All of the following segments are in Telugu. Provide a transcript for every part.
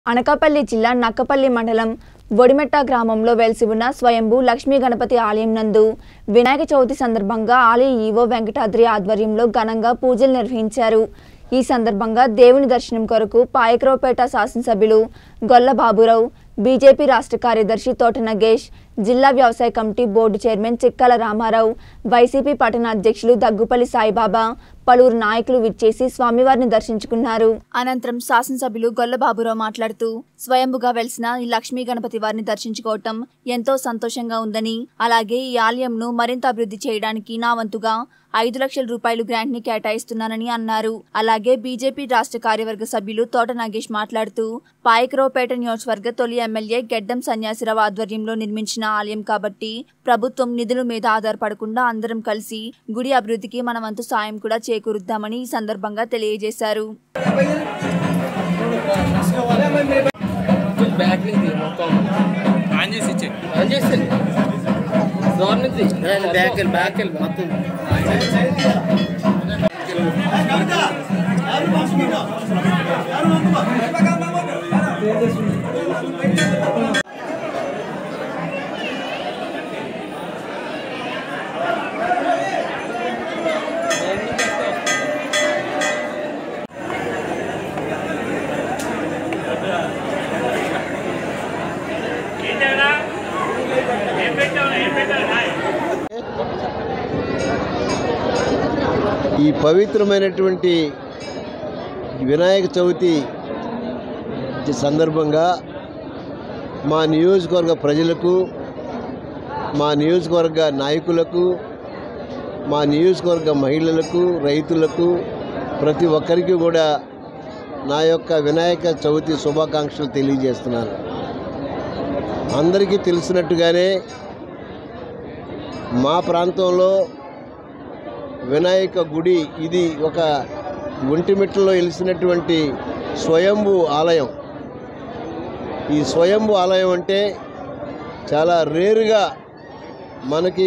అనకాపల్లి జిల్లా నక్కపల్లి మండలం బొడిమెట్ట గ్రామంలో వెలిసి ఉన్న స్వయంభూ లక్ష్మీ గణపతి ఆలయం నందు వినాయక చవితి సందర్భంగా ఆలయ ఈవో వెంకటాద్రి ఆధ్వర్యంలో ఘనంగా పూజలు నిర్వహించారు ఈ సందర్భంగా దేవుని దర్శనం కొరకు పాయకరావుపేట శాసనసభ్యులు గొల్ల బాబురావు బీజేపీ రాష్ట్ర కార్యదర్శి తోట నగేష్ జిల్లా వ్యవసాయ కమిటీ board chairman Chikkala Ramarao YCP పట్టణ అధ్యక్షులు దగ్గుపల్లి సాయిబాబా పలువురు నాయకులు విచ్చేసి స్వామివారిని దర్శించుకున్నారు అనంతరం శాసనసభ్యులు గొల్లబాబురావు మాట్లాడుతూ స్వయంభుగా వెలిసిన ఈ లక్ష్మీ గణపతి వారిని దర్శించుకోవటం ఎంతో సంతోషంగా ఉందని అలాగే ఈ ఆలయంను మరింత అభివృద్ధి చేయడానికి నా వంతుగా ఐదు లక్షల రూపాయలు గ్రాంట్ ని కేటాయిస్తున్నానని అన్నారు అలాగే బీజేపీ రాష్ట్ర కార్యవర్గ సభ్యులు తోట నాగేష్ మాట్లాడుతూ పాయకరావుపేట నియోజకవర్గ తొలి ఎమ్మెల్యే గెడ్డం సన్యాసిరావు ఆధ్వర్యంలో నిర్మించిన ఆలయం కాబట్టి ప్రభుత్వం నిధుల మీద ఆధారపడకుండా అందరం కలిసి గుడి అభివృద్ధికి మన వంతు సాయం కూడా చేకూరుద్దామని ఈ సందర్భంగా తెలియజేశారు కొంచెం బ్యాక్ నుంచి మొత్తం ఆన్ చేసి ఇచ్చే ఆన్ చేసింది డోర్ నుంచి బ్యాక్ వెళ్ళి బ్యాక్ వెళ్ళి మొత్తం ఈ పవిత్రమైనటువంటి వినాయక చవితి సందర్భంగా మా నియోజకవర్గ ప్రజలకు మా నియోజకవర్గ నాయకులకు మా నియోజకవర్గ మహిళలకు రైతులకు ప్రతి ఒక్కరికి కూడా నా యొక్క వినాయక చవితి శుభాకాంక్షలు తెలియజేస్తున్నాను అందరికీ తెలిసినట్టుగానే మా ప్రాంతంలో వినాయక గుడి ఇది ఒక ఒంటిమిట్టలో వెలిసినటువంటి స్వయంభూ ఆలయం ఈ స్వయంభూ ఆలయం అంటే చాలా రేరుగా మనకి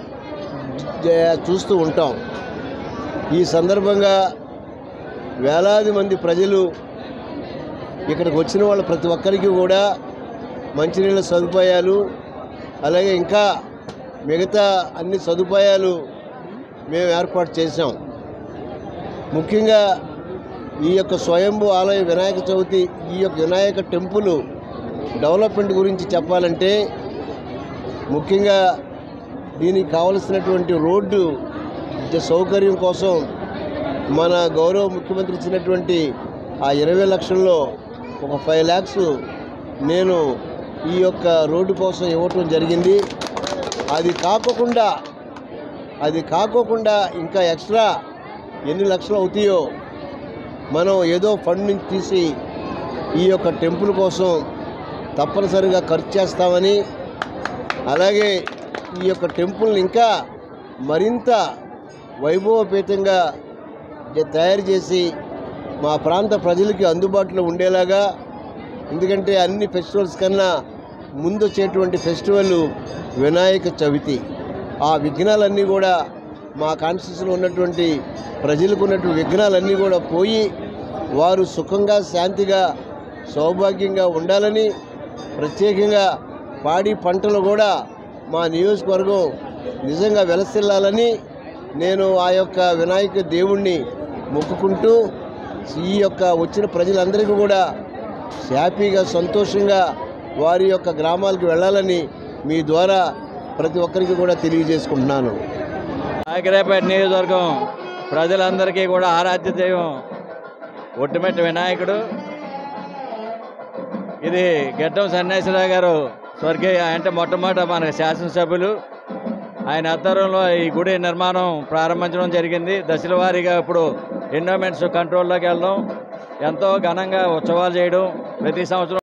జ- చూస్తూ ఉంటాం ఈ సందర్భంగా వేలాది మంది ప్రజలు ఇక్కడికి వచ్చిన వాళ్ళ ప్రతి ఒక్కరికి కూడా మంచినీళ్ళ సదుపాయాలు అలాగే ఇంకా మిగతా అన్ని సదుపాయాలు మేము ఏర్పాటు చేశాం ముఖ్యంగా ఈ యొక్క స్వయంభూ ఆలయ వినాయక చవితి ఈ యొక్క వినాయక టెంపుల్ డెవలప్మెంట్ గురించి చెప్పాలంటే ముఖ్యంగా దీనికి కావలసినటువంటి రోడ్డు సౌకర్యం కోసం మన గౌరవ ముఖ్యమంత్రి ఇచ్చినటువంటి ఆ ఇరవై లక్షల్లో ఒక ఫైవ్ ల్యాక్స్ నేను ఈ యొక్క రోడ్డు కోసం ఇవ్వటం జరిగింది అది కాకోకుండా అది కాకోకుండా ఇంకా ఎక్స్ట్రా ఎన్ని లక్షలు అవుతాయో మనం ఏదో ఫండ్ నుంచి తీసి ఈ యొక్క టెంపుల్ కోసం తప్పనిసరిగా ఖర్చు చేస్తామని అలాగే ఈ యొక్క టెంపుల్ని ఇంకా మరింత వైభవపేతంగా జ- తయారు చేసి మా ప్రాంత ప్రజలకి అందుబాటులో ఉండేలాగా ఎందుకంటే అన్ని ఫెస్టివల్స్ కన్నా ముందు వచ్చేటువంటి ఫెస్టివల్ వినాయక చవితి ఆ విఘ్నాలన్నీ కూడా మా కాన్స్టిట్యూన్సీలో ఉన్నటువంటి ప్రజలకు ఉన్నటువంటి విఘ్నాలన్నీ కూడా పోయి వారు సుఖంగా శాంతిగా సౌభాగ్యంగా ఉండాలని ప్రత్యేకంగా పాడి పంటలు కూడా మా నియోజకవర్గం నిజంగా వెలసిల్లాలని నేను ఆ యొక్క వినాయక దేవుణ్ణి మొక్కుకుంటూ ఈ యొక్క వచ్చిన ప్రజలందరికీ కూడా హ్యాపీగా సంతోషంగా వారి యొక్క గ్రామాలకు వెళ్ళాలని మీ ద్వారా ప్రతి ఒక్కరికి కూడా తెలియజేసుకుంటున్నాను నాయకరేపేట నియోజకవర్గం ప్రజలందరికీ కూడా ఆరాధ్య దైవం ఒట్టుమెట్టు వినాయకుడు ఇది గడ్డం సన్యాసిరావు గారు స్వర్గీయ అంటే మొట్టమొదట మన శాసనసభ్యులు ఆయన ఆధ్వర్యంలో ఈ గుడి నిర్మాణం ప్రారంభించడం జరిగింది దశల వారీగా ఇప్పుడు ఎండోమెంట్స్ కంట్రోల్లోకి వెళ్ళడం ఎంతో ఘనంగా ఉత్సవాలు చేయడం ప్రతి సంవత్సరం